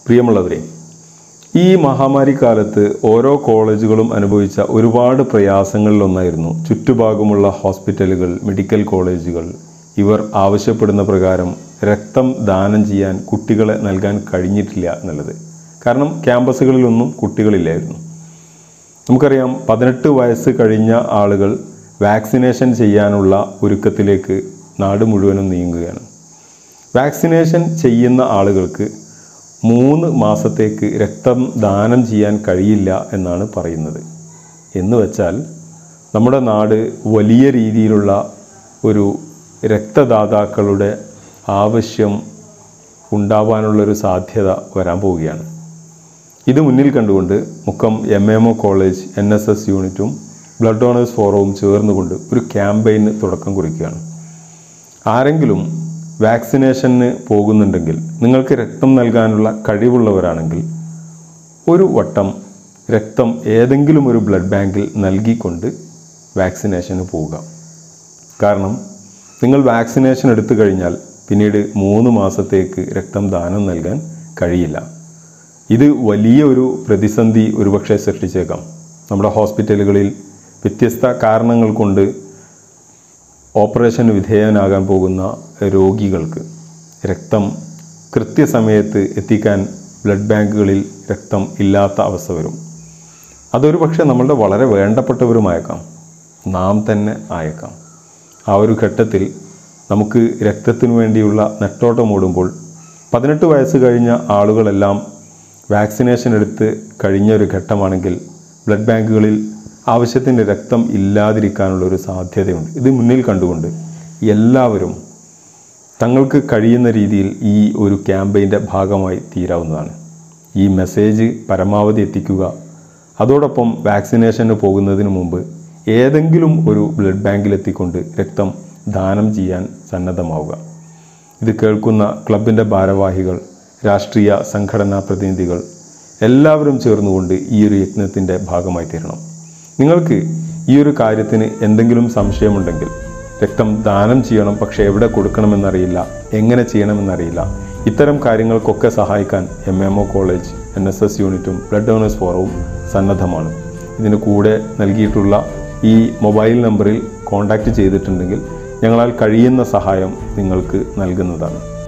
പ്രിയമുള്ളവരെ ഈ മഹാമാരി കാലത്ത് ഓരോ കോളേജുകളും അനുഭവിച്ച ഒരുപാട് പ്രയാസങ്ങളിലൊന്നായിരുന്നു ചുറ്റുഭാഗമുള്ള ഹോസ്പിറ്റലുകൾ മെഡിക്കൽ കോളേജുകൾ ഇവർ ആവശ്യപ്പെടുന്ന പ്രകാരം രക്തം ദാനം ചെയ്യാൻ കുട്ടികളെ നൽകാൻ കഴിഞ്ഞിട്ടില്ല എന്നുള്ളത് കാരണം ക്യാമ്പസുകളിലൊന്നും കുട്ടികളില്ലായിരുന്നു നമുക്കറിയാം പതിനെട്ട് വയസ്സ് കഴിഞ്ഞ ആളുകൾ വാക്സിനേഷൻ ചെയ്യാനുള്ള ഒരുക്കത്തിലേക്ക് നാട് മുഴുവനും നീങ്ങുകയാണ് വാക്സിനേഷൻ ചെയ്യുന്ന ആളുകൾക്ക് മൂന്ന് മാസത്തേക്ക് രക്തം ദാനം ചെയ്യാൻ കഴിയില്ല എന്നാണ് പറയുന്നത് എന്ന് വെച്ചാൽ നമ്മുടെ നാട് വലിയ രീതിയിലുള്ള ഒരു രക്തദാതാക്കളുടെ ആവശ്യം ഉണ്ടാവാനുള്ളൊരു സാധ്യത വരാൻ പോവുകയാണ് ഇത് മുന്നിൽ കണ്ടുകൊണ്ട് Mukkam M M O college N S S യൂണിറ്റും ബ്ലഡ് ഡോണേഴ്സ് ഫോറവും ചേർന്നുകൊണ്ട് ഒരു ക്യാമ്പയിന് തുടക്കം കുറിക്കുകയാണ് ആരെങ്കിലും വാക്സിനേഷന് പോകുന്നുണ്ടെങ്കിൽ നിങ്ങൾക്ക് രക്തം നൽകാനുള്ള കഴിവുള്ളവരാണെങ്കിൽ ഒരു വട്ടം രക്തം ഏതെങ്കിലും ഒരു ബ്ലഡ് ബാങ്കിൽ നൽകിക്കൊണ്ട് വാക്സിനേഷന് പോവുക കാരണം നിങ്ങൾ വാക്സിനേഷൻ എടുത്തു കഴിഞ്ഞാൽ പിന്നീട് മൂന്ന് മാസത്തേക്ക് രക്തം ദാനം നൽകാൻ കഴിയില്ല ഇത് വലിയ ഒരു പ്രതിസന്ധി ഒരുപക്ഷെ സൃഷ്ടിച്ചേക്കാം നമ്മുടെ ഹോസ്പിറ്റലുകളിൽ വ്യത്യസ്ത കാരണങ്ങൾ കൊണ്ട് ഓപ്പറേഷന് വിധേയനാകാൻ പോകുന്ന രോഗികൾക്ക് രക്തം കൃത്യസമയത്ത് എത്തിക്കാൻ ബ്ലഡ് ബാങ്കുകളിൽ രക്തം ഇല്ലാത്ത അവസ്ഥ വരും അതൊരു പക്ഷേ നമ്മളുടെ വളരെ വേണ്ടപ്പെട്ടവരുമായേക്കാം നാം തന്നെ ആയേക്കാം ആ ഒരു ഘട്ടത്തിൽ നമുക്ക് രക്തത്തിനു വേണ്ടിയുള്ള നെട്ടോട്ടം ഓടുമ്പോൾ പതിനെട്ട് വയസ്സ് കഴിഞ്ഞ ആളുകളെല്ലാം വാക്സിനേഷൻ എടുത്ത് കഴിഞ്ഞ ഒരു ഘട്ടമാണെങ്കിൽ ബ്ലഡ് ബാങ്കുകളിൽ ആവശ്യത്തിന് രക്തം ഇല്ലാതിരിക്കാനുള്ള ഒരു സാധ്യതയുണ്ട് ഇത് മുന്നിൽ കണ്ടുകൊണ്ട് എല്ലാവരും തങ്ങൾക്ക് കഴിയുന്ന രീതിയിൽ ഈ ഒരു ക്യാമ്പയിൻ്റെ ഭാഗമായി തീരാവുന്നതാണ് ഈ മെസ്സേജ് പരമാവധി എത്തിക്കുക അതോടൊപ്പം വാക്സിനേഷന് പോകുന്നതിന് മുമ്പ് ഏതെങ്കിലും ഒരു ബ്ലഡ് ബാങ്കിലെത്തിക്കൊണ്ട് രക്തം ദാനം ചെയ്യാൻ സന്നദ്ധമാവുക ഇത് കേൾക്കുന്ന ക്ലബിൻ്റെ ഭാരവാഹികൾ രാഷ്ട്രീയ സംഘടനാ പ്രതിനിധികൾ എല്ലാവരും ചേർന്നുകൊണ്ട് ഈ ഒരു യജ്ഞത്തിൻ്റെ ഭാഗമായി തീരണം നിങ്ങൾക്ക് ഈ ഒരു കാര്യത്തിന് എന്തെങ്കിലും സംശയമുണ്ടെങ്കിൽ രക്തം ദാനം ചെയ്യണം പക്ഷേ എവിടെ കൊടുക്കണമെന്നറിയില്ല എങ്ങനെ ചെയ്യണമെന്നറിയില്ല ഇത്തരം കാര്യങ്ങൾക്കൊക്കെ സഹായിക്കാൻ M M O college N S S യൂണിറ്റും ബ്ലഡ് ഡോണേഴ്സ് ഫോറവും സന്നദ്ധമാണ് ഇതിന് കൂടെ നൽകിയിട്ടുള്ള ഈ മൊബൈൽ നമ്പറിൽ കോൺടാക്റ്റ് ചെയ്തിട്ടുണ്ടെങ്കിൽ ഞങ്ങളാൽ കഴിയുന്ന സഹായം നിങ്ങൾക്ക് നൽകുന്നതാണ്